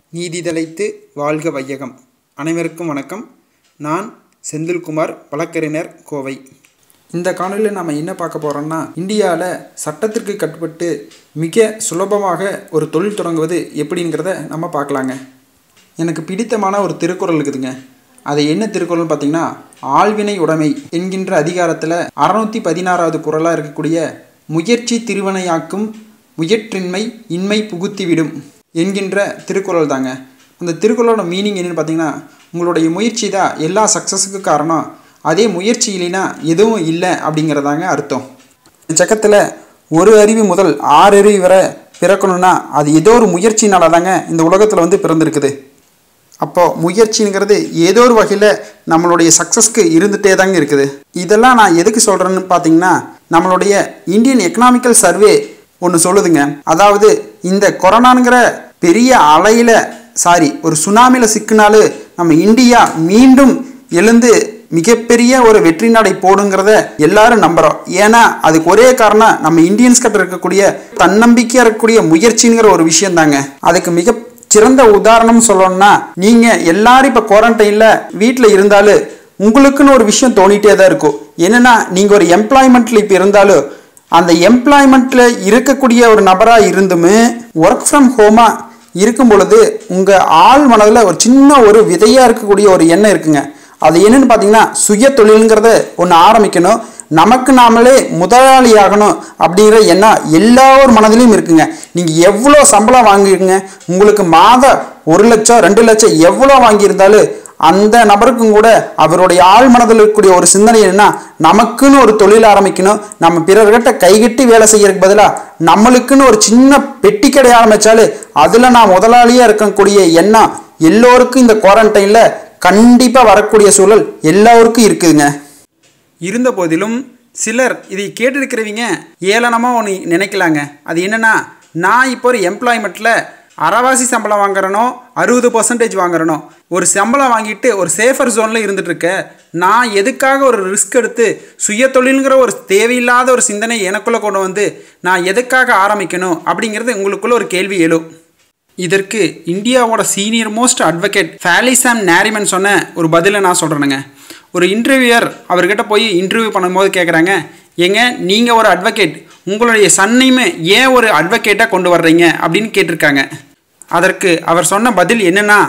நீதி தழைத்து வாழ்க வையகம் அனைவருக்கும் வணக்கம் நான் செந்தில்குமார் வழக்கறிஞர் கோவை இந்த காணொலியில் நம்ம என்ன பார்க்க போகிறோம்னா இந்தியாவில் சட்டத்திற்கு கட்டுப்பட்டு மிக சுலபமாக ஒரு தொழில் தொடங்குவது எப்படிங்கிறத நம்ம பார்க்கலாங்க எனக்கு பிடித்தமான ஒரு திருக்குறள் இருக்குதுங்க அது என்ன திருக்குறள்னு பார்த்தீங்கன்னா ஆழ்வினை உடைமை என்கின்ற அதிகாரத்தில் அறநூற்றி பதினாறாவது குறளாக இருக்கக்கூடிய முயற்சி திருவினையாக்கும் முயற்றின்மை இன்மை புகுத்திவிடும் என்கின்ற திருக்குறள் தாங்க அந்த திருக்குறளோட மீனிங் என்னென்னு பார்த்தீங்கன்னா உங்களுடைய முயற்சி தான் எல்லா சக்ஸஸுக்கு காரணம் அதே முயற்சி இல்லைன்னா எதுவும் இல்லை அப்படிங்கிறதாங்க அர்த்தம் இந்த சக்கத்தில் ஒரு அறிவு முதல் ஆறு அறிவு வரை பிறக்கணும்னா அது ஏதோ ஒரு முயற்சினால தாங்க இந்த உலகத்தில் வந்து பிறந்திருக்குது அப்போது முயற்சிங்கிறது ஏதோ ஒரு வகையில் நம்மளுடைய சக்ஸஸ்க்கு இருந்துகிட்டே தாங்க இருக்குது இதெல்லாம் நான் எதுக்கு சொல்கிறேன்னு பார்த்தீங்கன்னா நம்மளுடைய இந்தியன் எக்கனாமிக்கல் சர்வே ஒன்று சொல்லுதுங்க அதாவது இந்த கொரோனாங்கிற பெரிய அலையில் சாரி ஒரு சுனாமியில் சிக்கினாலும் நம்ம இந்தியா மீண்டும் எழுந்து மிகப்பெரிய ஒரு வெற்றி நடை போடுங்கிறத எல்லாரும் நம்புகிறோம் ஏன்னா அதுக்கு ஒரே காரணம் நம்ம இந்தியன்ஸ் கிட்ட இருக்கக்கூடிய தன்னம்பிக்கையாக இருக்கக்கூடிய முயற்சிங்கிற ஒரு விஷயம் தாங்க அதுக்கு மிக சிறந்த உதாரணம் சொல்லணும்னா நீங்கள் எல்லாரும் இப்போ குவாரண்டைனில் வீட்டில் இருந்தாலும் உங்களுக்குன்னு ஒரு விஷயம் தோணிட்டே தான் இருக்கும் என்னென்னா நீங்கள் ஒரு எம்ப்ளாய்மெண்ட்டில் இப்போ இருந்தாலும் அந்த எம்ப்ளாய்மெண்ட்டில் இருக்கக்கூடிய ஒரு நபராக இருந்துமே ஒர்க் ஃப்ரம் ஹோமாக இருக்கும் பொழுது உங்கள் ஆள் மனதில் ஒரு சின்ன ஒரு விதையாக இருக்கக்கூடிய ஒரு எண்ணம் இருக்குங்க அது என்னன்னு பார்த்தீங்கன்னா சுய தொழிலுங்கிறத ஒன்று ஆரம்பிக்கணும் நமக்கு நாமளே முதலாளி ஆகணும் அப்படிங்கிற எண்ணம் எல்லார் மனதிலையும் இருக்குங்க நீங்கள் எவ்வளோ சம்பளம் வாங்கிருங்க உங்களுக்கு மாதம் ஒரு லட்சம் ரெண்டு லட்சம் எவ்வளோ வாங்கியிருந்தாலும் அந்த நபருக்கும் கூட அவருடைய ஆள் மனதில் இருக்கக்கூடிய ஒரு சிந்தனை என்னன்னா நமக்குன்னு ஒரு தொழில் ஆரம்பிக்கணும் நம்ம பிறர்கிட்ட கைகட்டி வேலை செய்யறதுக்கு பதிலாக நம்மளுக்குன்னு ஒரு சின்ன பெட்டி கடை ஆரம்பிச்சாலும் அதில் நான் முதலாளியாக இருக்கக்கூடிய எண்ணம் எல்லோருக்கும் இந்த குவாரண்டைனில் கண்டிப்பாக வரக்கூடிய சூழல் எல்லாருக்கும் இருக்குதுங்க இருந்த போதிலும் சிலர் இதை கேட்டிருக்கிறவங்க ஏளனமாக ஒன்று நினைக்கலாங்க அது என்னென்னா நான் இப்போ ஒரு எம்ப்ளாய்மெண்ட்டில் அறவாசி சம்பளம் வாங்குறனோ அறுபது பர்சன்டேஜ் வாங்குறனோ ஒரு சம்பளம் வாங்கிட்டு ஒரு சேஃபர் ஜோனில் இருந்துட்டு இருக்க நான் எதுக்காக ஒரு ரிஸ்க் எடுத்து சுய தொழிலுங்கிற ஒரு தேவையில்லாத ஒரு சிந்தனை எனக்குள்ளே கொண்டு வந்து நான் எதுக்காக ஆரம்பிக்கணும் அப்படிங்கிறது உங்களுக்குள்ள ஒரு கேள்வி எழும் இதற்கு இந்தியாவோட senior most advocate Fali Sam Nariman சொன்ன ஒரு பதிலை நான் சொல்கிறேனுங்க ஒரு இன்டர்வியூயர் அவர்கிட்ட போய் இன்டர்வியூ பண்ணும்போது கேட்குறாங்க ஏங்க நீங்கள் ஒரு அட்வொகேட் உங்களுடைய சன்னையுமே ஏன் ஒரு அட்வொகேட்டாக கொண்டு வர்றீங்க அப்படின்னு கேட்டிருக்காங்க அதற்கு அவர் சொன்ன பதில் என்னென்னா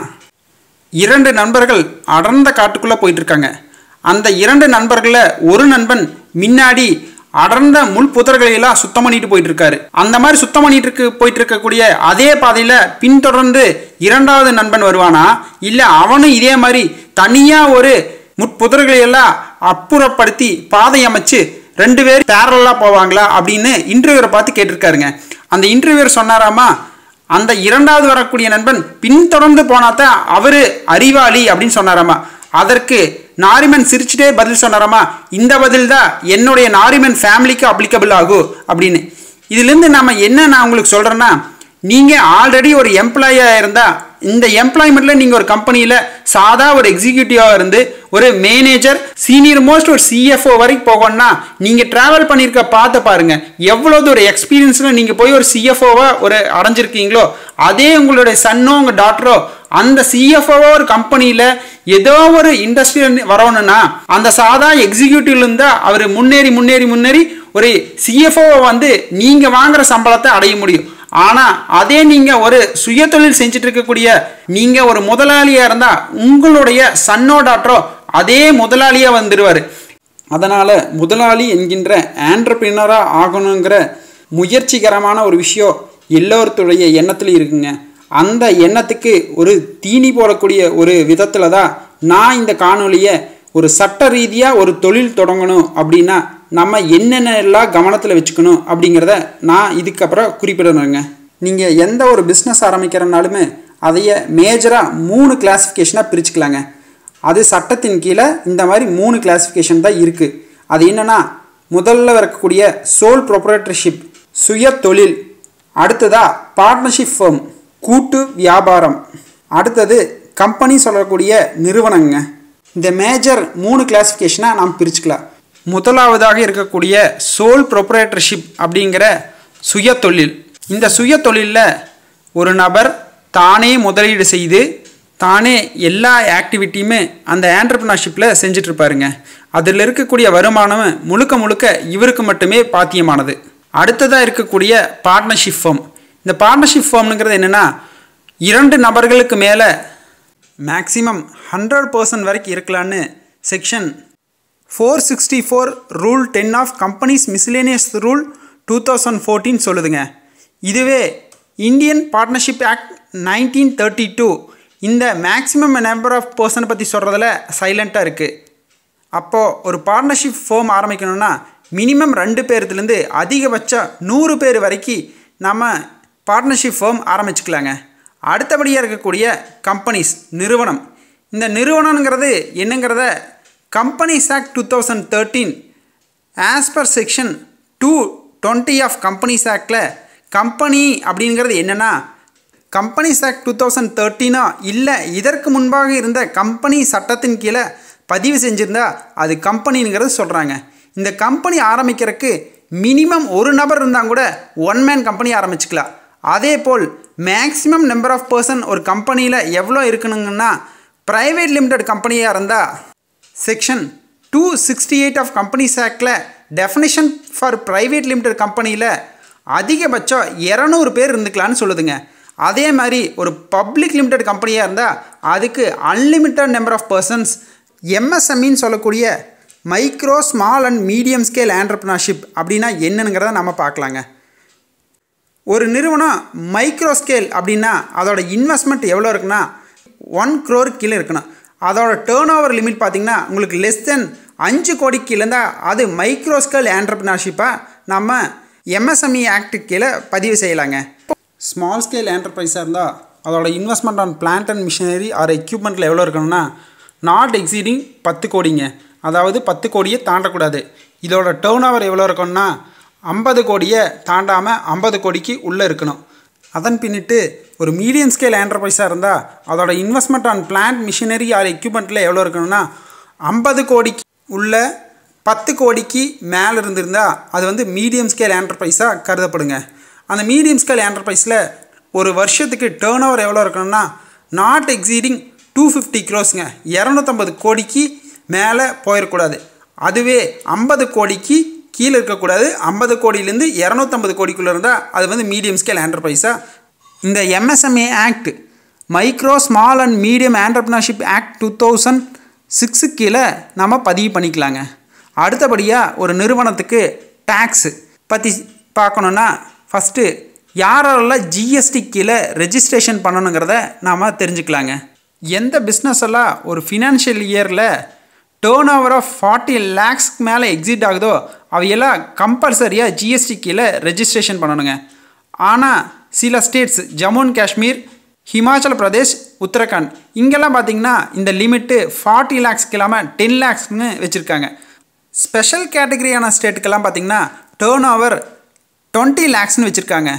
இரண்டு நண்பர்கள் அடர்ந்த காட்டுக்குள்ளே போயிட்டுருக்காங்க அந்த இரண்டு நண்பர்களில் ஒரு நண்பன் முன்னாடி அடர்ந்த முள் புதர்களையெல்லாம் சுத்தம் பண்ணிட்டு போயிட்டு இருக்காரு அந்த மாதிரி சுத்தம் பண்ணிட்டு இருக்கு போயிட்டு இருக்கக்கூடிய அதே பாதையில் பின்தொடர்ந்து இரண்டாவது நண்பன் வருவானா இல்லை அவனும் இதே மாதிரி தனியாக ஒரு முட்புதர்களையெல்லாம் அப்புறப்படுத்தி பாதை அமைச்சு ரெண்டு பேர் பேரலாக போவாங்களா அப்படின்னு இன்டர்வியூரை பார்த்து கேட்டிருக்காருங்க அந்த இன்டர்வியூர் சொன்னாராமா அந்த இரண்டாவது வரக்கூடிய நண்பன் பின்தொடர்ந்து போனாதான் அவரு அறிவாளி அப்படின்னு சொன்னாராமா அதற்கு நாரிமன் சிரிச்சுட்டே பதில் சொன்னாராமா இந்த பதில் தான் என்னுடைய நாரிமன் ஃபேமிலிக்கு அப்ளிகபிள் ஆகும் அப்படின்னு இதுலேருந்து நம்ம என்ன நான் உங்களுக்கு சொல்கிறேன்னா நீங்கள் ஆல்ரெடி ஒரு எம்ப்ளாயாக இருந்தால் இந்த எம்ப்ளாய்மெண்ட்டில் நீங்கள் ஒரு கம்பெனியில் சாதா ஒரு எக்ஸிக்யூட்டிவாக இருந்து ஒரு மேனேஜர் சீனியர் மோஸ்ட் ஒரு சிஎஃப்ஓ வரைக்கும் போகணும்னா நீங்கள் ட்ராவல் பண்ணியிருக்க பார்த்து பாருங்கள் எவ்வளோது ஒரு எக்ஸ்பீரியன்ஸில் நீங்கள் போய் ஒரு சிஎஃப்ஓவாக ஒரு அடைஞ்சிருக்கீங்களோ அதே உங்களுடைய சன்னோ உங்கள் டாக்டரோ அந்த சிஎஃப்ஓவோ ஒரு கம்பெனியில் ஏதோ ஒரு இண்டஸ்ட்ரி வரணும்னா அந்த சாதா எக்ஸிக்யூட்டிவ்ல இருந்தால் அவர் முன்னேறி முன்னேறி முன்னேறி ஒரு சிஎஃப்ஓவை வந்து நீங்கள் வாங்குற சம்பளத்தை அடைய முடியும் ஆனால் அதே நீங்கள் ஒரு சுய தொழில் செஞ்சுட்டு இருக்கக்கூடிய நீங்கள் ஒரு முதலாளியாக இருந்தால் உங்களுடைய சன்னோ டாக்டரோ அதே முதலாளியாக வந்துடுவார் அதனால் முதலாளி என்கின்ற ஆண்டர்பிரினராக ஆகணுங்கிற முயற்சிகரமான ஒரு விஷயம் எல்லோருடைய எண்ணத்தில் இருக்குங்க அந்த எண்ணத்துக்கு ஒரு தீனி போடக்கூடிய ஒரு விதத்தில் தான் நான் இந்த காணொலியை ஒரு சட்ட ரீதியாக ஒரு தொழில் தொடங்கணும் அப்படின்னா நம்ம என்னென்னலாம் கவனத்தில் வச்சுக்கணும் அப்படிங்கிறத நான் இதுக்கப்புறம் குறிப்பிடணுங்க நீங்கள் எந்த ஒரு பிஸ்னஸ் ஆரம்பிக்கிறனாலுமே அதைய மேஜராக மூணு கிளாஸிஃபிகேஷனாக பிரிச்சுக்கலாங்க அது சட்டத்தின் கீழே இந்த மாதிரி மூணு கிளாஸிஃபிகேஷன் தான் இருக்குது அது என்னென்னா முதல்ல இருக்கக்கூடிய சோல் ப்ரொப்ரேட்டர்ஷிப் சுய தொழில் அடுத்ததாக பார்ட்னர்ஷிப் ஃபேம் கூட்டு வியாபாரம் அடுத்தது கம்பெனி சொல்லக்கூடிய நிறுவனங்க இந்த மேஜர் மூணு கிளாஸிஃபிகேஷனாக நாம் பிரிச்சுக்கலாம் முதலாவதாக இருக்கக்கூடிய சோல் ப்ரொப்ரேட்டர்ஷிப் அப்படிங்கிற சுய தொழில் இந்த சுய தொழிலில் ஒரு நபர் தானே முதலீடு செய்து தானே எல்லா ஆக்டிவிட்டியுமே அந்த ஆண்டர்பிரினர்ஷிப்பில் செஞ்சிட்ருப்பாருங்க அதில் இருக்கக்கூடிய வருமானம் முழுக்க முழுக்க இவருக்கு மட்டுமே பாத்தியமானது அடுத்ததாக இருக்கக்கூடிய பார்ட்னர்ஷிப் ஃபார்ம் இந்த பார்ட்னர்ஷிப் ஃபார்ம்னுங்கிறது என்னென்னா இரண்டு நபர்களுக்கு மேலே மேக்ஸிமம் ஹண்ட்ரட் பர்சன்ட் வரைக்கும் இருக்கலான்னு section four sixty four rule ten of companies miscellaneous rule two thousand fourteen சொல்லுதுங்க இதுவே Indian partnership act nineteen thirty two இந்த மேக்ஸிமம் நம்பர் ஆஃப் பர்சனை பற்றி சொல்கிறதுல சைலண்ட்டாக இருக்குது அப்போது ஒரு பார்ட்னர்ஷிப் ஃபோம் ஆரம்பிக்கணும்னா மினிமம் ரெண்டு பேர்த்துலேருந்து அதிகபட்சம் நூறு பேர் வரைக்கும் நம்ம பார்ட்னர்ஷிப் ஃபேம் ஆரம்பிச்சுக்கலாங்க அடுத்தபடியாக இருக்கக்கூடிய கம்பெனிஸ் நிறுவனம் இந்த நிறுவனங்கிறது என்னங்கிறத companies act two thousand thirteen as per section two twenty of companies ஆக்டில் கம்பெனி அப்படிங்கிறது என்னென்னா கம்பெனிஸ் ஆக்ட் டூ தௌசண்ட் தேர்ட்டீனா இல்லை இதற்கு முன்பாக இருந்த கம்பெனி சட்டத்தின் கீழே பதிவு செஞ்சுருந்தா அது கம்பெனிங்கிறது சொல்கிறாங்க இந்த கம்பெனி ஆரம்பிக்கிறதுக்கு மினிமம் ஒரு நபர் இருந்தால் கூட ஒன் மேன் கம்பெனி ஆரம்பிச்சுக்கலாம் அதே போல் மேக்ஸிமம் நம்பர் ஆஃப் பர்சன் ஒரு கம்பெனியில் எவ்வளோ இருக்கணுங்கன்னா ப்ரைவேட் லிமிடெட் கம்பெனியாக இருந்தால் section two sixty eight of companies ஆக்டில் டெஃபினிஷன் ஃபார் ப்ரைவேட் லிமிடெட் கம்பெனியில் அதிகபட்சம் இரநூறு பேர் இருந்துக்கலான்னு சொல்லுதுங்க அதே மாதிரி ஒரு பப்ளிக் லிமிடெட் கம்பெனியாக இருந்தால் அதுக்கு அன்லிமிட்டட் நம்பர் ஆஃப் பர்சன்ஸ் எம்எஸ்எம்இன்னு சொல்லக்கூடிய micro small and medium scale entrepreneurship அப்படின்னா என்னங்கிறத நம்ம பார்க்கலாங்க ஒரு நிறுவனம் மைக்ரோ ஸ்கேல் அப்படின்னா அதோட இன்வெஸ்ட்மெண்ட் எவ்வளோ இருக்குன்னா ஒன் க்ரோர் கீழே இருக்கணும் அதோட டேர்ன் ஓவர் லிமிட் பார்த்திங்கன்னா உங்களுக்கு லெஸ் தென் அஞ்சு கோடி கீழே இருந்தால் அது மைக்ரோ ஸ்கேல் ஆண்டர்ப்ரினர்ஷிப்பாக நம்ம எம்எஸ்எம்இ ஆக்ட் கீழே பதிவு செய்யலாங்க ஸ்மால் ஸ்கேல் என்டர்பிரைஸாக இருந்தால் அதோட investment on plant and machinery or எக்யூப்மெண்ட்டில் எவ்வளோ இருக்கணும்னா நாட் எக்ஸீடிங் பத்து கோடிங்க அதாவது பத்து கோடியை தாண்டக்கூடாது இதோட டேர்ன் ஓவர் எவ்வளோ இருக்கும்னா ஐம்பது கோடியை தாண்டாமல் ஐம்பது கோடிக்கு உள்ளே இருக்கணும் அதன் பின்னிட்டு ஒரு மீடியம் ஸ்கேல் என்டர்பிரைஸாக இருந்தால் அதோட investment on plant machinery or எக்யூப்மெண்ட்டில் எவ்வளோ இருக்கணும்னா ஐம்பது கோடிக்கு உள்ள பத்து கோடிக்கு மேலே இருந்திருந்தால் அது வந்து மீடியம் ஸ்கேல் என்டர்பிரைஸாக கருதப்படுங்க அந்த மீடியம் ஸ்கேல் என்டர்பிரைஸில் ஒரு வருஷத்துக்கு டேர்ன் ஓவர் எவ்வளோ இருக்கணும்னா நாட் எக்ஸீடிங் டூ ஃபிஃப்டி க்ரோஸ்ங்க இரநூத்தம்பது கோடிக்கு மேலே போயிடக்கூடாது அதுவே ஐம்பது கோடிக்கு கீழே இருக்கக்கூடாது ஐம்பது கோடியிலேருந்து இரநூத்தம்பது கோடிக்குள்ளே இருந்தால் அது வந்து மீடியம் ஸ்கேல் என்டர்பிரைஸாக இந்த MSME act micro small and medium entrepreneurship act two thousand six கீழே நம்ம பதிவு பண்ணிக்கலாங்க அடுத்தபடியாக ஒரு நிறுவனத்துக்கு டேக்ஸு பற்றி பார்க்கணுன்னா ஃபஸ்ட்டு யாரெல்லாம் ஜிஎஸ்டி கீழே ரெஜிஸ்ட்ரேஷன் பண்ணணுங்கிறத நாம் தெரிஞ்சுக்கலாங்க எந்த பிஸ்னஸ் எல்லாம் ஒரு ஃபினான்ஷியல் இயரில் டேர்ன் ஓவர் ஆஃப் ஃபார்ட்டி லேக்ஸ்க்கு மேலே எக்ஸிட் ஆகுதோ அவையெல்லாம் கம்பல்சரியாக ஜிஎஸ்டி கீழே ரெஜிஸ்ட்ரேஷன் பண்ணணுங்க ஆனால் சில ஸ்டேட்ஸ் ஜம்மு அண்ட் காஷ்மீர் ஹிமாச்சல் பிரதேஷ் உத்தரகாண்ட் இங்கெல்லாம் பார்த்தீங்கன்னா இந்த லிமிட்டு ஃபார்ட்டி லேக்ஸ்க்கு இல்லாமல் டென் லேக்ஸ்னு வச்சுருக்காங்க ஸ்பெஷல் கேட்டகரியான ஸ்டேட்டுக்கெல்லாம் பார்த்தீங்கன்னா டேர்ன் ஓவர் டுவெண்ட்டி லேக்ஸ்னு வச்சுருக்காங்க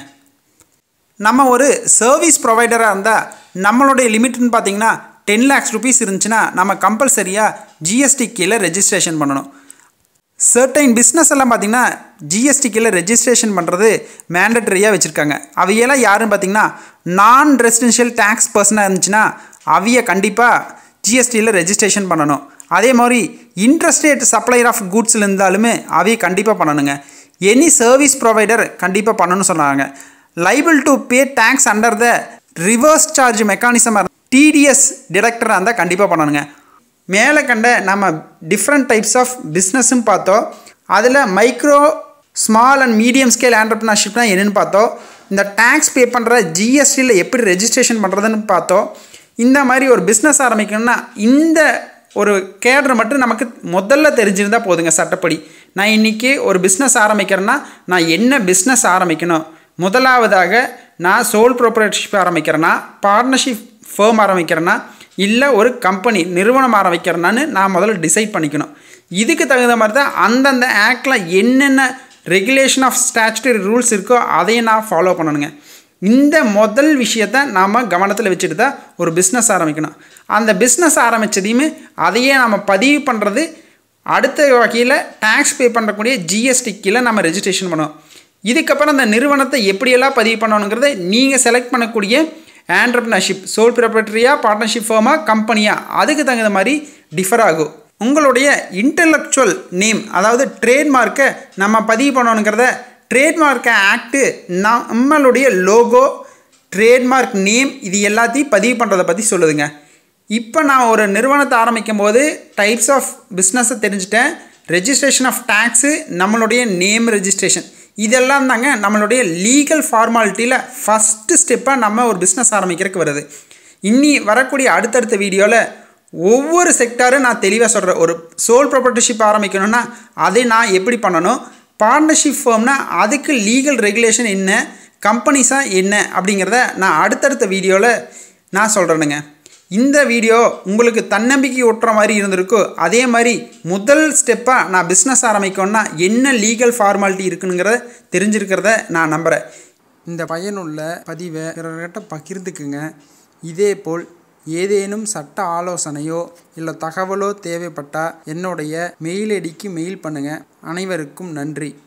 நம்ம ஒரு சர்வீஸ் ப்ரொவைடராக இருந்தால் நம்மளுடைய லிமிட்னு பார்த்தீங்கன்னா டென் லேக்ஸ் ருபீஸ் இருந்துச்சுன்னா நம்ம கம்பல்சரியாக ஜிஎஸ்டி கீழே ரெஜிஸ்ட்ரேஷன் பண்ணணும் சர்டைன் பிஸ்னஸ் எல்லாம் பார்த்திங்கன்னா ஜிஎஸ்டி கீழே ரெஜிஸ்ட்ரேஷன் பண்ணுறது மேண்டட்ரியாக வச்சுருக்காங்க அவையெல்லாம் யாருன்னு பார்த்தீங்கன்னா நான் ரெசிடென்ஷியல் டேக்ஸ் பர்சனாக இருந்துச்சுன்னா அவைய கண்டிப்பாக ஜிஎஸ்டியில் ரெஜிஸ்ட்ரேஷன் பண்ணணும் அதே மாதிரி இன்ட்ரஸ்டேட் சப்ளையர் ஆஃப் கூட்ஸ் இருந்தாலுமே அவைய கண்டிப்பாக பண்ணணுங்க எனி சர்வீஸ் ப்ரொவைடர் கண்டிப்பாக பண்ணணும்னு சொன்னாங்க liable to pay tax under the reverse charge mechanism TDS டிடக்டராக இருந்தால் கண்டிப்பாக பண்ணணுங்க மேலே கண்ட நம்ம டிஃப்ரெண்ட் டைப்ஸ் ஆஃப் பிஸ்னஸ்ன்னு பார்த்தோம் அதில் micro small and medium scale ஆண்டர்பிரினர்ஷிப்னா என்னென்னு பார்த்தோம் இந்த டேக்ஸ் பே பண்ணுற ஜிஎஸ்டியில் எப்படி ரெஜிஸ்ட்ரேஷன் பண்ணுறதுன்னு பார்த்தோம் இந்த மாதிரி ஒரு பிஸ்னஸ் ஆரம்பிக்கணும்னா இந்த ஒரு கேடர் மட்டும் நமக்கு முதல்ல தெரிஞ்சிருந்தால் போதுங்க சட்டப்படி நான் இன்றைக்கி ஒரு பிஸ்னஸ் ஆரம்பிக்கிறேன்னா நான் என்ன பிஸ்னஸ் ஆரம்பிக்கணும் முதலாவதாக நான் சோல் ப்ரோப்ரேட்டர்ஷிப் ஆரம்பிக்கிறேன்னா பார்ட்னர்ஷிப் ஃபேம் ஆரம்பிக்கிறேன்னா இல்லை ஒரு கம்பெனி நிறுவனம் ஆரம்பிக்கிறேன்னான்னு நான் முதல்ல டிசைட் பண்ணிக்கணும் இதுக்கு தகுந்த மாதிரி தான் அந்தந்த ஆக்டில் என்னென்ன ரெகுலேஷன் ஆஃப் ஸ்டாச்சுட்டரி ரூல்ஸ் இருக்கோ அதையும் நான் ஃபாலோ பண்ணணுங்க இந்த முதல் விஷயத்த நாம் கவனத்தில் வச்சுட்டு தான் ஒரு பிஸ்னஸ் ஆரம்பிக்கணும் அந்த பிஸ்னஸ் ஆரம்பித்ததையுமே அதையே நம்ம பதிவு பண்ணுறது அடுத்த வகையில் டேக்ஸ் பே பண்ணக்கூடிய ஜிஎஸ்டி கீழே நம்ம ரெஜிஸ்ட்ரேஷன் பண்ணணும் இதுக்கப்புறம் அந்த நிறுவனத்தை எப்படியெல்லாம் பதிவு பண்ணணுங்கிறத நீங்கள் செலக்ட் பண்ணக்கூடிய ஆண்டர்பிரினர்ஷிப் சோல் ப்ரொப்ரேட்டரியா பார்ட்னர்ஷிப் ஃபார்மா கம்பெனியா அதுக்கு தகுந்த மாதிரி டிஃபர் ஆகும் உங்களுடைய இன்டலெக்சுவல் நேம் அதாவது ட்ரேட்மார்க்கை நம்ம பதிவு பண்ணணுங்கிறத ட்ரேட்மார்க் ஆக்ட்டு நம்மளுடைய லோகோ ட்ரேட்மார்க் நேம் இது எல்லாத்தையும் பதிவு பண்ணுறதை பற்றி சொல்லுதுங்க இப்போ நான் ஒரு நிறுவனத்தை ஆரம்பிக்கும் போது டைப்ஸ் ஆஃப் பிஸ்னஸை தெரிஞ்சுட்டேன் ரெஜிஸ்ட்ரேஷன் ஆஃப் டேக்ஸு நம்மளுடைய நேம் ரெஜிஸ்ட்ரேஷன் இதெல்லாம் தாங்க நம்மளுடைய லீகல் ஃபார்மாலிட்டியில் ஃபஸ்ட்டு ஸ்டெப்பாக நம்ம ஒரு பிஸ்னஸ் ஆரம்பிக்கிறதுக்கு வருது இன்னி வரக்கூடிய அடுத்தடுத்த வீடியோவில் ஒவ்வொரு செக்டாரும் நான் தெளிவாக சொல்கிறேன் ஒரு சோல் ப்ராப்பர்ட்டிஷிப் ஆரம்பிக்கணும்னா அதை நான் எப்படி பண்ணணும் பார்ட்னர்ஷிப் ஃபார்ம்னா அதுக்கு லீகல் ரெகுலேஷன் என்ன கம்பெனிஸாக என்ன அப்படிங்கிறத நான் அடுத்தடுத்த வீடியோவில் நான் சொல்கிறேனுங்க இந்த வீடியோ உங்களுக்கு தன்னம்பிக்கை ஊட்டுற மாதிரி இருந்திருக்கோ அதே மாதிரி முதல் ஸ்டெப்பாக நான் பிஸ்னஸ் ஆரம்பிக்கணும்னா என்ன லீகல் ஃபார்மாலிட்டி இருக்குனுங்கிறத தெரிஞ்சிருக்கிறத நான் நம்புகிறேன் இந்த பயனுள்ள பதிவை பிறர்கிட்ட பகிர்ந்துக்குங்க இதேபோல் ஏதேனும் சட்ட ஆலோசனையோ இல்லை தகவலோ தேவைப்பட்டால் என்னுடைய மெயில் ஐடிக்கு மெயில் பண்ணுங்கள் அனைவருக்கும் நன்றி